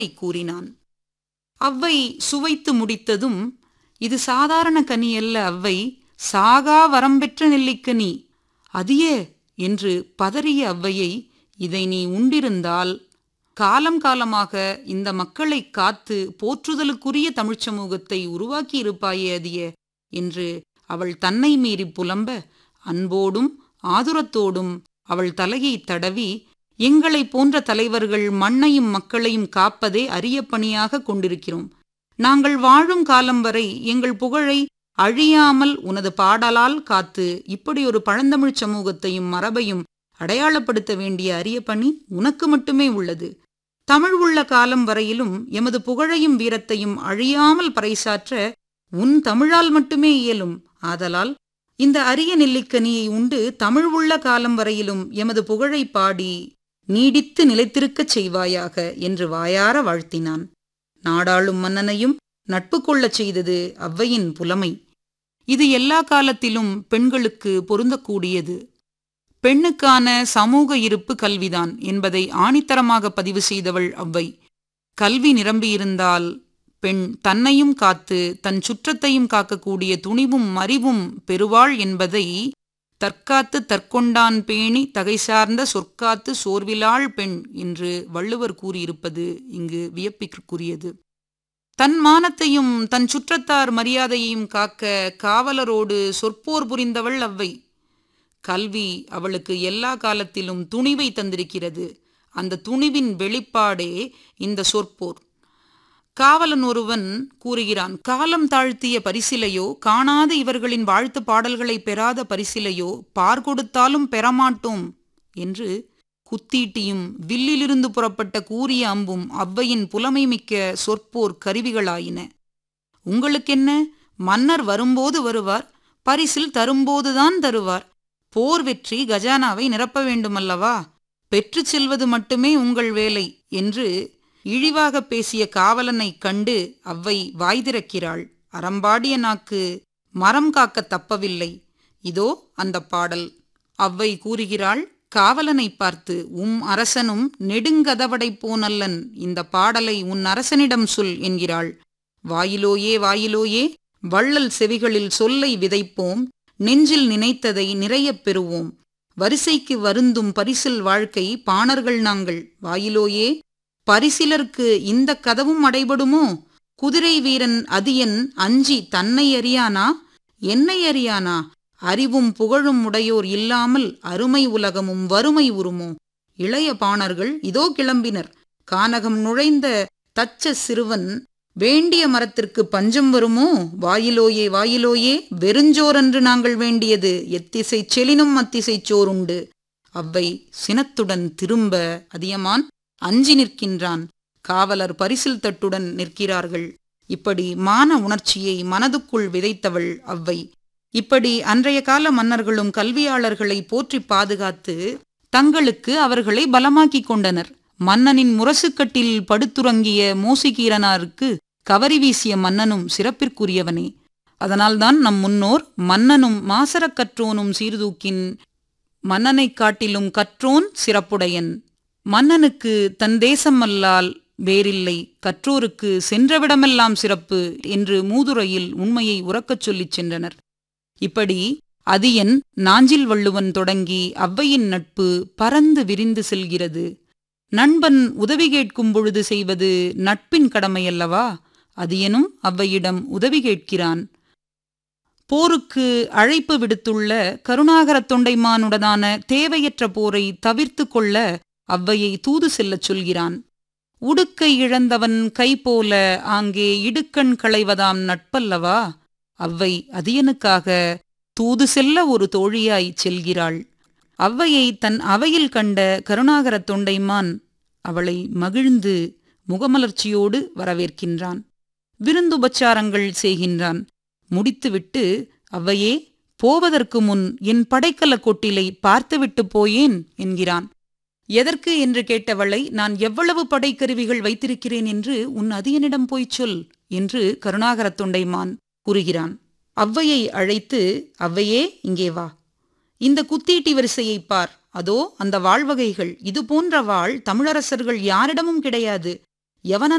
கூறினான் அவ்வை சுவைத்து முடித்ததும் இது சாதாரண கனி அல்ல அவ்வை சாகா வரம்பெற்ற நெல்லிக்கனி அதியே என்று பதறிய அவ்வையை இதை நீ உண்டிருந்தால் காலம் காலமாக இந்த மக்களை காத்து போற்றுதலுக்குரிய தமிழ்ச் சமூகத்தை உருவாக்கி இருப்பாயே அதிய என்று அவள் தன்னை மீறி புலம்ப அன்போடும் ஆதுரத்தோடும் அவள் தலையை தடவி எங்களை போன்ற தலைவர்கள் மண்ணையும் மக்களையும் காப்பதே அரிய பணியாக கொண்டிருக்கிறோம் நாங்கள் வாழும் காலம் வரை எங்கள் புகழை அழியாமல் உனது பாடலால் காத்து இப்படி ஒரு பழந்தமிழ்ச் சமூகத்தையும் மரபையும் அடையாளப்படுத்த வேண்டிய அரிய பணி உனக்கு மட்டுமே உள்ளது தமிழ் உள்ள காலம் வரையிலும் எமது புகழையும் வீரத்தையும் அழியாமல் பறைசாற்ற உன் தமிழால் மட்டுமே இயலும் ஆதலால் இந்த அரிய நெல்லிக்கனியை உண்டு தமிழ் உள்ள காலம் வரையிலும் எமது புகழை பாடி நீடித்து நிலைத்திருக்கச் செய்வாயாக என்று வாயார வாழ்த்தினான் நாடாளும் மன்னனையும் நட்பு கொள்ளச் செய்தது அவ்வையின் புலமை இது எல்லா காலத்திலும் பெண்களுக்கு பொருந்தக்கூடியது பெண்ணுக்கான சமூக இருப்பு கல்விதான் என்பதை ஆணித்தரமாக பதிவு செய்தவள் அவ்வை கல்வி நிரம்பியிருந்தால் பெண் தன்னையும் காத்து தன் சுற்றத்தையும் காக்கக்கூடிய துணிவும் மறிவும் பெறுவாள் என்பதை தற்காத்து தற்கொண்டான் பேணி தகை சார்ந்த சொற்காத்து சோர்விலாள் பெண் என்று வள்ளுவர் கூறியிருப்பது இங்கு வியப்பிற்குரியது தன் மானத்தையும் தன் சுற்றத்தார் மரியாதையையும் காக்க காவலரோடு சொற்போர் புரிந்தவள் அவ்வை கல்வி அவளுக்கு எல்லா காலத்திலும் துணிவை தந்திருக்கிறது அந்த துணிவின் வெளிப்பாடே இந்த சொற்போர் காவலன் ஒருவன் கூறுகிறான் காலம் தாழ்த்திய பரிசிலையோ காணாத இவர்களின் வாழ்த்து பாடல்களை பெறாத பரிசிலையோ பார் கொடுத்தாலும் பெறமாட்டோம் என்று குத்தீட்டியும் வில்லிலிருந்து புறப்பட்ட கூரிய அம்பும் அவ்வையின் புலமை மிக்க சொற்போர் கருவிகளாயின உங்களுக்கென்ன மன்னர் வரும்போது வருவார் பரிசில் தரும்போதுதான் தருவார் போர் வெற்றி கஜானாவை நிரப்ப வேண்டுமல்லவா பெற்றுச் செல்வது மட்டுமே உங்கள் வேலை என்று இழிவாக பேசிய காவலனை கண்டு அவ்வை வாய் திறக்கிறாள் அறம்பாடிய நாக்கு மரம் காக்க தப்பவில்லை இதோ அந்த பாடல் அவ்வை கூறுகிறாள் காவலனை பார்த்து உம் அரசனும் நெடுங்கதவடை போனல்லன் இந்த பாடலை உன் அரசனிடம் சொல் என்கிறாள் வாயிலோயே வாயிலோயே வள்ளல் செவிகளில் சொல்லை விதைப்போம் நெஞ்சில் நினைத்ததை நிறையப் பெறுவோம் வரிசைக்கு வருந்தும் பரிசில் வாழ்க்கை பாணர்கள் நாங்கள் வாயிலோயே பரிசிலர்க்கு இந்த கதவும் அடைபடுமோ குதிரை வீரன் அதியன் அஞ்சி தன்னை அறியானா என்னை அறியானா அறிவும் புகழும் உடையோர் இல்லாமல் அருமை உலகமும் வறுமை உருமோ இளைய பாணர்கள் இதோ கிளம்பினர் கானகம் நுழைந்த தச்ச சிறுவன் வேண்டிய மரத்திற்கு பஞ்சம் வருமோ வாயிலோயே வாயிலோயே வெறுஞ்சோரென்று நாங்கள் வேண்டியது எத்திசை செலினும் அத்திசை சோறுண்டு அவ்வை சினத்துடன் திரும்ப அதியமான் அஞ்சி நிற்கின்றான் காவலர் பரிசில் தட்டுடன் நிற்கிறார்கள் இப்படி மான உணர்ச்சியை மனதுக்குள் விதைத்தவள் அவ்வை இப்படி அன்றைய கால மன்னர்களும் கல்வியாளர்களை போற்றி பாதுகாத்து தங்களுக்கு அவர்களை பலமாக்கிக் கொண்டனர் மன்னனின் முரசுக்கட்டில் படுத்துறங்கிய மோசிகீரனாருக்கு கவரி வீசிய மன்னனும் சிறப்பிற்குரியவனே அதனால்தான் நம் முன்னோர் மன்னனும் மாசரக் கற்றோனும் சீர்தூக்கின் மன்னனைக் காட்டிலும் கற்றோன் சிறப்புடையன் மன்னனுக்கு தன் தேசமல்லால் வேறில்லை கற்றோருக்கு சென்றவிடமெல்லாம் சிறப்பு என்று மூதுரையில் உண்மையை உறக்கச் சொல்லிச் சென்றனர் இப்படி அதியன் நாஞ்சில் வள்ளுவன் தொடங்கி அவ்வையின் நட்பு பறந்து விரிந்து செல்கிறது நண்பன் உதவி கேட்கும் பொழுது செய்வது நட்பின் கடமையல்லவா அதியனும் அவ்வையிடம் உதவி கேட்கிறான் போருக்கு அழைப்பு விடுத்துள்ள கருணாகரத் தொண்டைமானுடனான தேவையற்ற போரை தவிர்த்து கொள்ள அவ்வையை தூது செல்லச் சொல்கிறான் உடுக்கை இழந்தவன் கை போல ஆங்கே இடுக்கண் களைவதாம் நட்பல்லவா அவ்வை அதியனுக்காக தூது செல்ல ஒரு தோழியாய் செல்கிறாள் அவ்வையை தன் அவையில் கண்ட கருணாகரத் தொண்டைமான் அவளை மகிழ்ந்து முகமலர்ச்சியோடு வரவேற்கின்றான் விருந்துபச்சாரங்கள் செய்கின்றான் முடித்துவிட்டு அவ்வையே போவதற்கு முன் என் படைக்கல கொட்டிலை பார்த்துவிட்டு போயேன் என்கிறான் எதற்கு என்று கேட்டவளை நான் எவ்வளவு படைக்கருவிகள் வைத்திருக்கிறேன் என்று உன் அதியனிடம் போய்ச் சொல் என்று கருணாகரத் தொண்டைமான் கூறுகிறான் அவ்வையை அழைத்து அவ்வையே இங்கே வா இந்த குத்தீட்டி வரிசையை பார் அதோ அந்த வாழ்வகைகள் இது போன்ற வாழ் தமிழரசர்கள் யாரிடமும் கிடையாது யவனன்